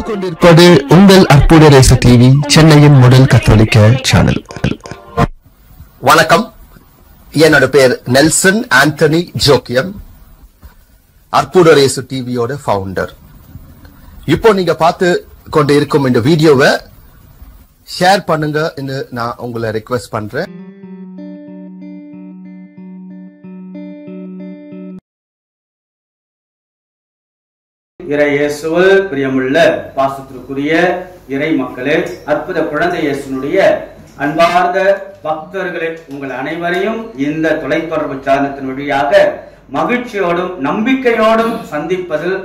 பார்த்துக் கொண்டிருப்பது உங்கள் அற்புத ரேசு டிவி சென்னையின் முதல் கத்தோலிக்க சேனல் வணக்கம் என்னோட பேர் நெல்சன் ஆண்டனி ஜோக்கியம் அற்புதரேசு டிவியோட ஃபவுண்டர் இப்போ நீங்க பார்த்து கொண்டு இருக்கும் இந்த வீடியோவை ஷேர் பண்ணுங்க நான் உங்களை ரெக்வெஸ்ட் பண்றேன் இறை இயேசுவில் பிரியமுள்ள பாசத்திற்குரிய இறை மக்களே அற்புத குழந்தை இயேசுனுடைய அன்பார்ந்த பக்தர்களே உங்கள் அனைவரையும் இந்த தொலைத்தொடர்பு சாதனத்தின் வழியாக மகிழ்ச்சியோடும் நம்பிக்கையோடும் சந்திப்பதில்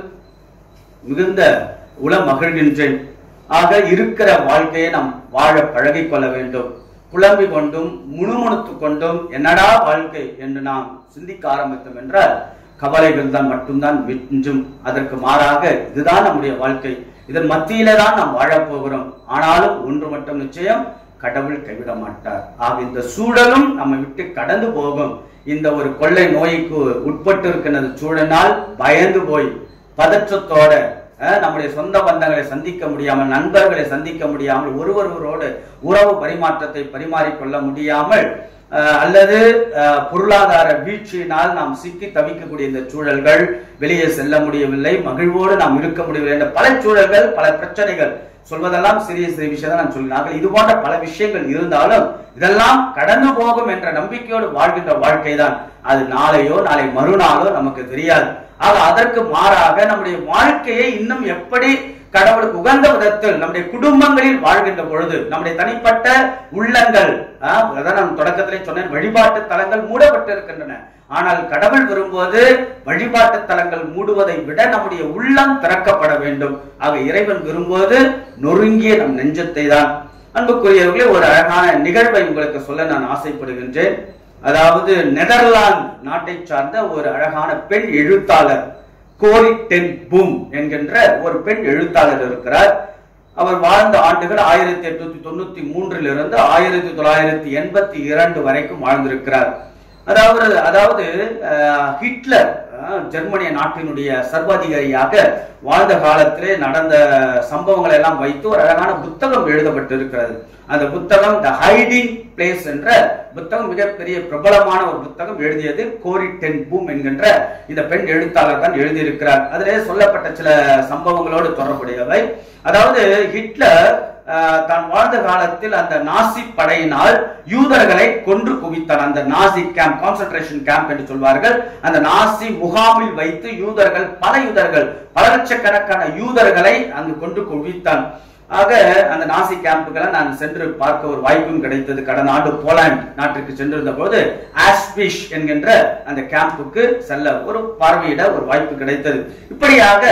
மிகுந்த உள மகிழ்கின்றேன் ஆக இருக்கிற வாழ்க்கையை நாம் வாழ பழகிக் கொள்ள வேண்டும் புலம்பிக் கொண்டும் முணுமுணுத்துக் கொண்டும் என்னடா வாழ்க்கை என்று நாம் சிந்திக்க ஆரம்பித்தோம் என்றால் கவலைகள் தான் மட்டும்தான் மிஞ்சும் அதற்கு மாறாக இதுதான் நம்முடைய வாழ்க்கை இதன் மத்தியில தான் நாம் வாழப் போகிறோம் ஆனாலும் ஒன்று மட்டும் நிச்சயம் கடவுள் கைவிட மாட்டார் ஆக இந்த சூழலும் நம்மை விட்டு கடந்து போகும் இந்த ஒரு கொள்ளை நோய்க்கு உட்பட்டு இருக்கின்ற சூழனால் பயந்து போய் பதற்றத்தோட அஹ், நம்முடைய சொந்த பந்தங்களை சந்திக்க முடியாமல் நண்பர்களை சந்திக்க முடியாமல் ஒருவருவரோடு உறவு பரிமாற்றத்தை பரிமாறிக்கொள்ள முடியாமல் அஹ், அல்லது அஹ், பொருளாதார வீழ்ச்சியினால் நாம் சிக்கி தவிக்கக்கூடிய இந்த சூழல்கள் வெளியே செல்ல முடியவில்லை மகிழ்வோடு நாம் இருக்க முடியவில்லை என்ற பல சூழல்கள் பல பிரச்சனைகள் சொல்வதெல்லாம் சிறிய சிறிய விஷயம் தான் நான் சொல்லினார்கள் இது போன்ற பல விஷயங்கள் இருந்தாலும் இதெல்லாம் கடந்து போகும் என்ற நம்பிக்கையோடு வாழ்கின்ற வாழ்க்கை தான் அது நாளையோ நாளை மறுநாளோ நமக்கு தெரியாது ஆக அதற்கு மாறாக நம்முடைய வாழ்க்கையை இன்னும் எப்படி கடவுளுக்கு உகந்த விதத்தில் நம்முடைய குடும்பங்களில் வாழ்கின்ற பொழுது நம்முடைய தனிப்பட்ட உள்ளங்கள் ஆஹ், அதான் நான் தொடக்கத்திலே சொன்னேன் வழிபாட்டு தலங்கள் மூடப்பட்டு இருக்கின்றன ஆனால் கடவுள் விரும்புவது வழிபாட்டு தலங்கள் மூடுவதை விட நம்முடைய உள்ளம் திறக்கப்பட வேண்டும் ஆக இறைவன் விரும்புவது நொறுங்கிய நம் நெஞ்சத்தை தான் அன்புக்குரியவர்களே ஒரு அழகான நிகழ்வை உங்களுக்கு சொல்ல நான் ஆசைப்படுகின்றேன் அதாவது நெதர்லாந்து நாட்டை சார்ந்த ஒரு அழகான பெண் எழுத்தாளர் கோரி டென் பூம் என்கின்ற ஒரு பெண் எழுத்தாளர் இருக்கிறார் அவர் வாழ்ந்த ஆண்டுகள் ஆயிரத்தி எட்நூத்தி தொண்ணூத்தி மூன்றில் இருந்து ஆயிரத்தி தொள்ளாயிரத்தி எண்பத்தி இரண்டு வரைக்கும் வாழ்ந்திருக்கிறார் அதாவது அதாவது அஹ், ஹிட்லர் அஹ், ஜெர்மனிய நாட்டினுடைய சர்வாதிகாரியாக வாழ்ந்த காலத்திலே நடந்த சம்பவங்களை எல்லாம் வைத்து ஒரு அழகான புத்தகம் எழுதப்பட்டிருக்கிறது அந்த புத்தகம் த ஹைடிங் பிளேஸ் என்ற புத்தகம் மிகப்பெரிய பிரபலமான ஒரு புத்தகம் எழுதியது கோரி டென் பூம் என்கின்ற இந்த பெண் எழுத்தாளர் தான் எழுதியிருக்கிறார் அதிலே சொல்லப்பட்ட சில சம்பவங்களோடு தொடர்புடையவை அதாவது ஹிட்லர் ஆஹ், தான் வாழ்ந்த காலத்தில் அந்த நாசி படையினால் யூதர்களை கொன்று குவித்தான் அந்த நாசி கேம்ப் கான்சென்ட்ரேஷன் கேம்ப் என்று சொல்வார்கள் அந்த நாசி முகாமில் வைத்து யூதர்கள் பல யூதர்கள் பல லட்சக்கணக்கான யூதர்களை அங்கு கொண்டு குவித்தான் ஆக அந்த நாசி கேம்புகளை நான் சென்று பார்க்க ஒரு வாய்ப்பும் கிடைத்தது கடந்த ஆண்டு போலாந்து நாட்டிற்கு சென்றிருந்த போது ஆஸ்பிஷ் என்கின்ற அந்த கேம்புக்கு செல்ல ஒரு பார்வையிட ஒரு வாய்ப்பு கிடைத்தது இப்படியாக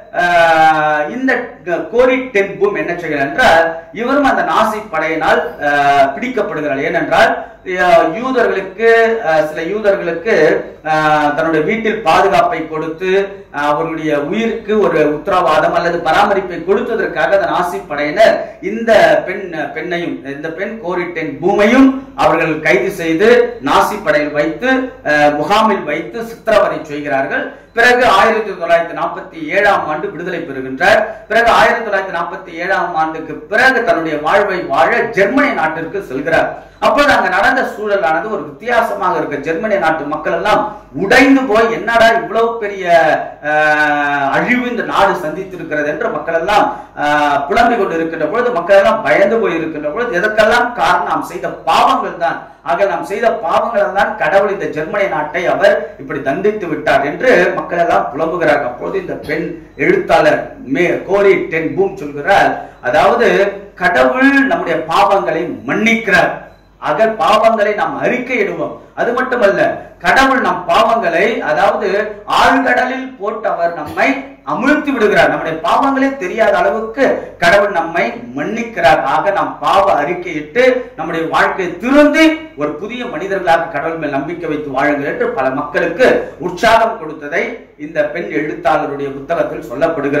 ஆஹ், இந்த க- கோரி டென்பும் என்ன செய்கிறார் என்றால் இவரும் அந்த நாசி படையினால் ஆஹ், பிடிக்கப்படுகிறார் ஏனென்றால் ஆஹ், யூதர்களுக்கு ஆஹ், சில யூதர்களுக்கு ஆஹ், தன்னுடைய வீட்டில் பாதுகாப்பை கொடுத்து ஆஹ், அவர்களுடைய உயிருக்கு ஒரு உத்தரவாதம் அல்லது பராமரிப்பை கொடுத்ததற்காக அந்த நாசி படையினர் இந்த பெண் பெண்ணையும் இந்த பெண் கோரிட்டென் பூமையும் அவர்கள் கைது செய்து நாசி படையில் வைத்து ஆஹ், முகாமில் வைத்து சித்திரவதை செய்கிறார்கள் பிறகு ஆயிரத்தி தொள்ளாயிரத்தி நாற்பத்தி ஏழாம் ஆண்டு விடுதலை பெறுகின்றார் பிறகு ஆயிரத்தி தொள்ளாயிரத்தி நாற்பத்தி ஏழாம் ஆண்டுக்கு பிறகு தன்னுடைய வாழ்வை வாழ ஜெர்மனி நாட்டிற்கு செல்கிறார் அப்போது அங்க நடந்த சூழலானது ஒரு வித்தியாசமாக இருக்க ஜெர்மனி நாட்டு மக்கள் எல்லாம் உடைந்து போய் என்னடா இவ்வளவு பெரிய ஆஹ், அழிவு இந்த நாடு சந்தித்திருக்கிறது என்று மக்கள் எல்லாம் ஆஹ், புலம்பிக் கொண்டு இருக்கின்ற பொழுது மக்கள் எல்லாம் பயந்து போய் இருக்கின்ற பொழுது எதற்கெல்லாம் காரணம் நாம் செய்த பாவங்கள் தான் ஆக நாம் செய்த பாவங்கள் தான் கடவுள் இந்த ஜெர்மனி நாட்டை அவர் இப்படி தண்டித்து விட்டார் என்று மக்கள் எல்லாம் புலம்புகிறார்கள் அப்போது இந்த பெண் எழுத்தாளர் மே கோரி டென் பூம் சொல்கிறார் அதாவது கடவுள் நம்முடைய பாவங்களை மன்னிக்கிறார் ஆக பாவங்களை நாம் அறிக்கையிடுவோம் அது மட்டுமல்ல கடவுள் நம் பாவங்களை அதாவது ஆழ்கடலில் போட்டு அவர் நம்மை அமிழ்த்தி விடுகிறார் நம்முடைய பாவங்களே தெரியாத அளவுக்கு கடவுள் நம்மை மன்னிக்கிறார் ஆக நாம் பாவ அறிக்கையிட்டு நம்முடைய வாழ்க்கையை திருந்தி ஒரு புதிய மனிதர்களாக கடவுள் மேல் நம்பிக்கை வைத்து வாழுங்கள் என்று பல மக்களுக்கு உற்சாகம் கொடுத்ததை இந்த பெண் எழுத்தாளருடைய புத்தகத்தில் சொல்லப்படுகிறது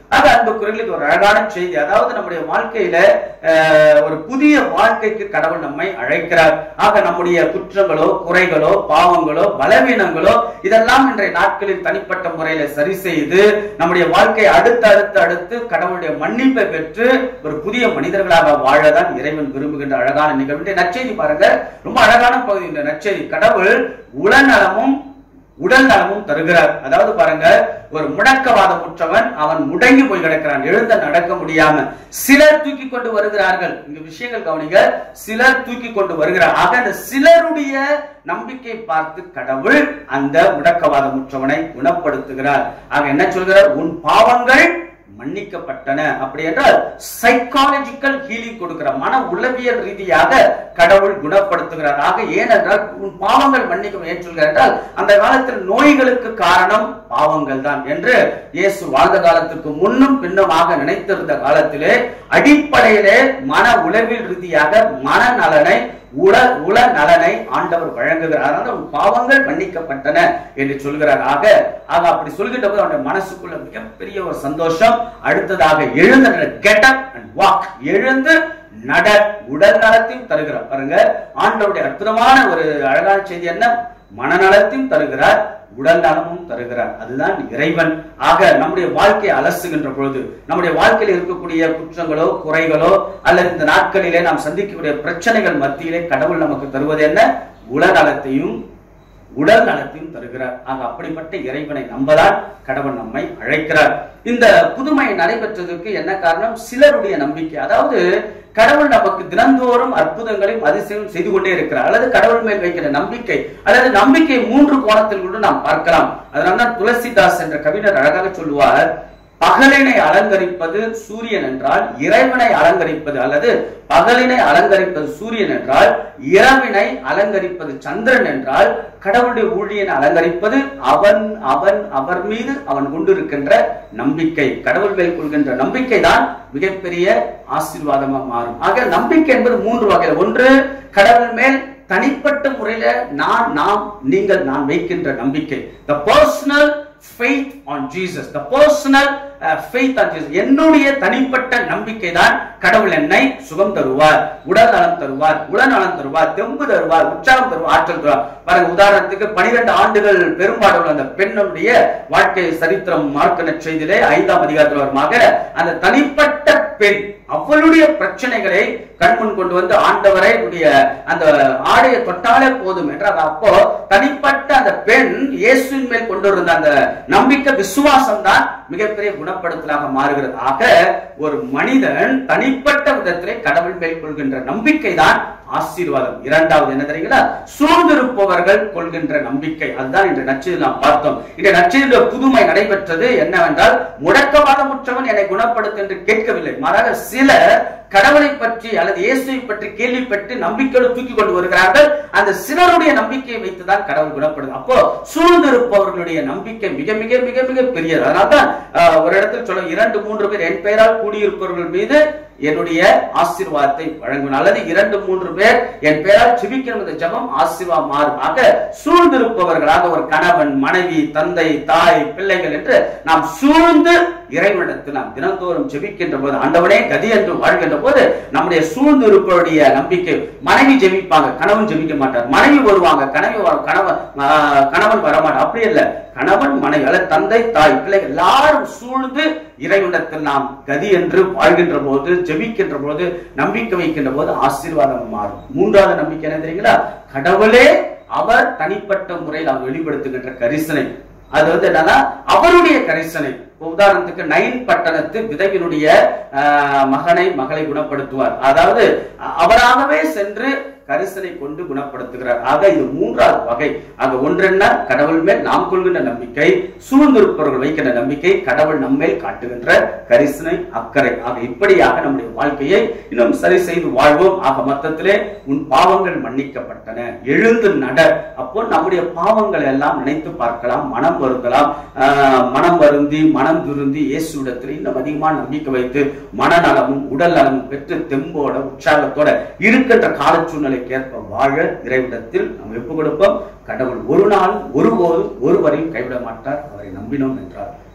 ஆக அன்புக்குரியவர்களே, இது ஒரு அழகான செய்தி அதாவது நம்முடைய வாழ்க்கையில அஹ், ஒரு புதிய வாழ்க்கைக்கு கடவுள் நம்மை அழைக்கிறார் ஆக நம்முடைய குற்றங்களோ குறைகளோ பாவங்களோ பலவீனங்களோ இதெல்லாம் இன்றைய நாட்களில் தனிப்பட்ட முறையில சரி செய்து நம்முடைய வாழ்க்கை அடுத்து அடுத்து அடுத்து கடவுளுடைய மன்னிப்பை பெற்று ஒரு புதிய மனிதர்களாக வாழதான் இறைவன் விரும்புகின்ற அழகான நிகழ்வு இந்த நற்செய்தி பாருங்க ரொம்ப அழகான பகுதி இந்த நற்செய்தி கடவுள் உளநலமும் உடல் நலமும் தருகிறார் அதாவது பாருங்க ஒரு முடக்கவாதம் உற்றவன் அவன் முடங்கி போய் கிடக்கிறான் எழுந்த நடக்க முடியாம சிலர் தூக்கி கொண்டு வருகிறார்கள் இங்க விஷயங்கள் கவனிங்க சிலர் தூக்கி கொண்டு வருகிறார் ஆக அந்த சிலருடைய நம்பிக்கை பார்த்து கடவுள் அந்த முடக்கவாதம் உற்றவனை குணப்படுத்துகிறார் ஆக என்ன சொல்கிறார் உன் பாவங்கள் மன்னிக்கப்பட்டன அப்படி என்றால் சைக்காலஜிக்கல் ஹீலிங் கொடுக்கிற மன உளவியல் ரீதியாக கடவுள் குணப்படுத்துகிறார் ஆக ஏனென்றால் உன் பாவங்கள் மன்னிக்கும் ஏன் சொல்கிறார் என்றால் அந்த காலத்தில் நோய்களுக்கு காரணம் பாவங்கள் தான் என்று இயேசு வாழ்ந்த காலத்துக்கு முன்னும் பின்னுமாக நினைத்திருந்த காலத்திலே அடிப்படையிலே மன உளவியல் ரீதியாக மனநலனை உள உள நலனை ஆண்டவர் வழங்குகிறார் அதனால உன் பாவங்கள் மன்னிக்கப்பட்டன என்று சொல்கிறார் ஆக ஆக அப்படி சொல்கின்ற போது அவனுடைய மனசுக்குள்ள மிகப்பெரிய ஒரு சந்தோஷம் அடுத்ததாக எழுந்து கெட் அப் அண்ட் வாக் எழுந்து நட உடல் நலத்தையும் தருகிறார் பாருங்க ஆண்டவருடைய அற்புதமான ஒரு அழகான செய்தி என்ன மனநலத்தையும் தருகிறார் உடல் நலமும் தருகிறார் அதுதான் இறைவன் ஆக நம்முடைய வாழ்க்கையை அலசுகின்ற பொழுது நம்முடைய வாழ்க்கையில் இருக்கக்கூடிய குற்றங்களோ குறைகளோ அல்லது இந்த நாட்களிலே நாம் சந்திக்கக்கூடிய பிரச்சனைகள் மத்தியிலே கடவுள் நமக்கு தருவது என்ன உலநலத்தையும் உடல் நலத்தையும் தருகிறார் ஆக அப்படிப்பட்ட இறைவனை நம்பதான் கடவுள் நம்மை அழைக்கிறார் இந்த புதுமை நடைபெற்றதற்கு என்ன காரணம் சிலருடைய நம்பிக்கை அதாவது கடவுள் நமக்கு தினந்தோறும் அற்புதங்களையும் அதிசயம் செய்து கொண்டே இருக்கிறார் அல்லது கடவுள் மேல் வைக்கிற நம்பிக்கை அல்லது நம்பிக்கை மூன்று கோணத்தில் கூட நாம் பார்க்கலாம் அதனால்தான் துளசிதாஸ் என்ற கவிஞர் அழகாக சொல்லுவார் பகலினை அலங்கரிப்பது சூரியன் என்றால் இறைவனை அலங்கரிப்பது அல்லது பகலினை அலங்கரிப்பது சூரியன் என்றால் இரவினை அலங்கரிப்பது சந்திரன் என்றால் கடவுளுடைய ஊழியனை அலங்கரிப்பது அவன் அவன் அவர் மீது அவன் கொண்டிருக்கின்ற நம்பிக்கை கடவுள் மேல் கொள்கின்ற நம்பிக்கை தான் மிகப்பெரிய ஆசீர்வாதமா மாறும் ஆக நம்பிக்கை என்பது மூன்று வகையில் ஒன்று கடவுள் மேல் தனிப்பட்ட முறையில நான் நாம் நீங்கள் நான் வைக்கின்ற நம்பிக்கை the personal faith on Jesus the personal uh, faith on Jesus என்னுடைய தனிப்பட்ட நம்பிக்கை தான் கடவுள் என்னை சுகம் தருவார் உடல் நலம் தருவார் உடல்நலம் தருவார் தெம்பு தருவார் உற்சாகம் தருவார் ஆற்றல் தருவார் பாருங்க உதாரணத்துக்கு பனிரெண்டு ஆண்டுகள் பெரும்பாடு அந்த பெண்ணுடைய வாழ்க்கை சரித்திரம் மார்க்க நற்செய்தியிலே ஐந்தாம் அதிகாரத்தில் வருமாக அந்த தனிப்பட்ட பெண் அவளுடைய பிரச்சனைகளை கண்முன் கொண்டு வந்து ஆண்டவரை உடைய அந்த ஆடையை தொட்டாலே போதும் என்று அது அப்போ தனிப்பட்ட அந்த பெண் இயேசுவின் மேல் கொண்டு வந்த அந்த நம்பிக்கை விசுவாசம் தான் மிகப்பெரிய குணப்படுத்தலாக மாறுகிறது ஆக ஒரு மனிதன் தனிப்பட்ட விதத்திலே கடவுள் மேல் கொள்கின்ற நம்பிக்கை தான் ஆசீர்வாதம் இரண்டாவது என்ன தெரியுங்களா சூழ்ந்திருப்பவர்கள் கொள்கின்ற நம்பிக்கை அதுதான் இன்று நச்சதில் நாம் பார்த்தோம் இந்த நச்சதிலுடைய புதுமை நடைபெற்றது என்னவென்றால் முடக்கவாதமுற்றவன் என்னை குணப்படுத்த என்று கேட்கவில்லை மாறாக சில கடவுளை பற்றி அல்லது இயேசுவை பற்றி கேள்விப்பட்டு நம்பிக்கையோடு தூக்கி கொண்டு வருகிறார்கள் அந்த சிலருடைய நம்பிக்கையை வைத்துதான் கடவுள் குணப்படுது அப்போ சூழ்ந்திருப்பவர்களுடைய நம்பிக்கை மிக மிக மிக மிக பெரியது அதனால்தான் ஆஹ், ஒரு இடத்தில் சொல்ல இரண்டு மூன்று பேர் என் பெயரால் கூடியிருப்பவர்கள் மீது என்னுடைய ஆசீர்வாதத்தை வழங்கும் அல்லது இரண்டு மூன்று பேர் என் பெயரால் ஜெபிக்கிற இந்த ஜெபம் ஆசீர்வாதம் மாறும் ஆக சூழ்ந்திருப்பவர்களாக ஒரு கணவன் மனைவி தந்தை தாய் பிள்ளைகள் என்று நாம் சூழ்ந்து இறைவனிடத்தில் நாம் தினந்தோறும் ஜெபிக்கின்ற போது ஆண்டவனே கதி என்று வாழ்கின்ற போது நம்முடைய சூழ்ந்து இருப்பவருடைய நம்பிக்கை மனைவி ஜெபிப்பாங்க கணவன் ஜெபிக்க மாட்டார் மனைவி வருவாங்க கனவி வரும் கணவன் ஆஹ், கணவன் வரமாட்டார் அப்படி இல்ல கணவன் மனைவி அல்லது தந்தை தாய் பிள்ளைகள் எல்லாரும் சூழ்ந்து இறைவனிடத்தில் நாம் கதி என்று வாழ்கின்ற போது ஜெபிக்கின்ற போது நம்பிக்கை வைக்கின்ற போது ஆசீர்வாதம் மாறும் மூன்றாவது நம்பிக்கை என்ன தெரியுங்களா கடவுளே அவர் தனிப்பட்ட முறையில் அவர் வெளிப்படுத்துகின்ற கரிசனை அது வந்து என்னன்னா அவருடைய கரிசனை இப்ப உதாரணத்துக்கு நைன் பட்டணத்து விதவினுடைய ஆஹ், மகனை மகளை குணப்படுத்துவார் அதாவது அ- அவராகவே சென்று கரிசனை கொண்டு குணப்படுத்துகிறார் ஆக இது மூன்றாவது வகை ஆக ஒன்றென்ன கடவுள் மேல் நாம் கொள்கின்ற நம்பிக்கை சூழ்ந்திருப்பவர்கள் வைக்கின்ற நம்பிக்கை கடவுள் நம்மேல் காட்டுகின்ற கரிசனை அக்கறை ஆக இப்படியாக நம்முடைய வாழ்க்கையை இன்னும் சரி செய்து வாழ்வோம் ஆக மொத்தத்திலே உன் பாவங்கள் மன்னிக்கப்பட்டன எழுந்து நட அப்போ நம்முடைய பாவங்களை எல்லாம் நினைத்து பார்க்கலாம் மனம் வருந்தலாம் ஆஹ், மனம் வருந்தி மனம் துருந்தி இயேசுவிடத்தில் இன்னும் அதிகமான நம்பிக்கை வைத்து மனநலமும் உடல் நலமும் பெற்று தெம்போட உற்சாகத்தோட இருக்கின்ற கால சூழ்நிலைக்கேற்ப வாழ இறைவிடத்தில் நாம் ஒப்பு கொடுப்போம் கடவுள் ஒரு நாள் ஒருபோதும் ஒருவரையும் கைவிட மாட்டார் அவரை நம்பினோம் என்றார்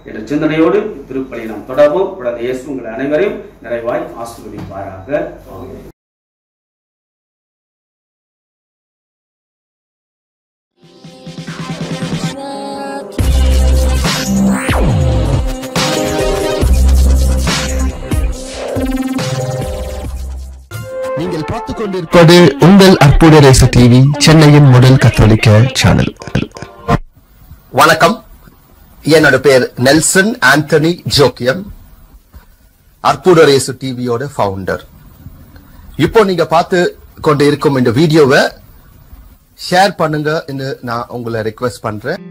என்ற சிந்தனையோடு திருப்பலி நாம் தொடர்வோம் குழந்தை இயேசு உங்கள் அனைவரையும் நிறைவாய் ஆசீர்வதிப்பாராக ஆமென். நீங்கள் பார்த்துக் கொண்டிருப்பது உங்கள் அற்புத ரேசு டிவி சென்னையின் முதல் கத்தோலிக்க சேனல் வணக்கம் என்னோட பேர் நெல்சன் ஆண்டனி ஜோக்கியம் அற்புதரேசு டிவியோட ஃபவுண்டர் இப்போ நீங்க பார்த்து கொண்டு இருக்கும் இந்த வீடியோவை ஷேர் பண்ணுங்க நான் உங்களை ரெக்வெஸ்ட் பண்றேன்